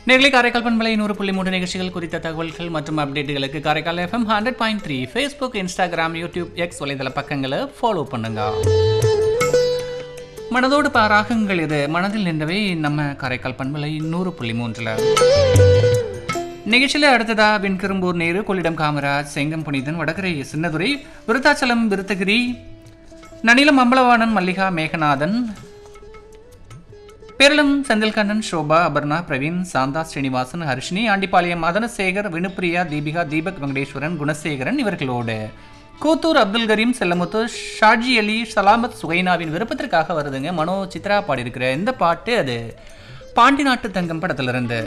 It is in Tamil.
நேர்களை காரைக்கால் பண்பலை நூறு புள்ளி மூன்று நிகழ்ச்சிகள் குறித்த தகவல்கள் மற்றும் அப்டேட்டுகளுக்கு Karaikal FM hundred point three Facebook Instagram YouTube X வலைதள பக்கங்களை ஃபாலோ பண்ணுங்க மனதோடு பாராகங்கள் இது மனதில் நின்றவை நம்ம காரைக்கால் பண்பலை நூறு புள்ளி மூன்றில் நிகழ்ச்சியில் அடுத்ததா வெண்கரும்பூர் நேரு கொள்ளிடம் காமராஜ் செங்கம் புனிதன் வடகரை சின்னதுரை விருத்தாச்சலம் விருத்தகிரி நனிலம் அம்பலவாணன் மல்லிகா மேகநாதன் பேரளம் செந்தில்கண்ணன் ஷோபா அபர்ணா பிரவீன் சாந்தா ஸ்ரீனிவாசன் ஹர்ஷினி ஆண்டிப்பாளையம் மதனசேகர் வினுப்பிரியா தீபிகா தீபக் வெங்கடேஸ்வரன் குணசேகரன் இவர்களோடு கூத்தூர் அப்துல் கரீம் செல்லமுத்து ஷாஜி அலி சலாமத் சுகைனாவின் விருப்பத்திற்காக வருதுங்க மனோ சித்ரா பாடியிருக்கிற இந்த பாட்டு அது பாண்டி நாட்டு தங்கம் படத்திலிருந்து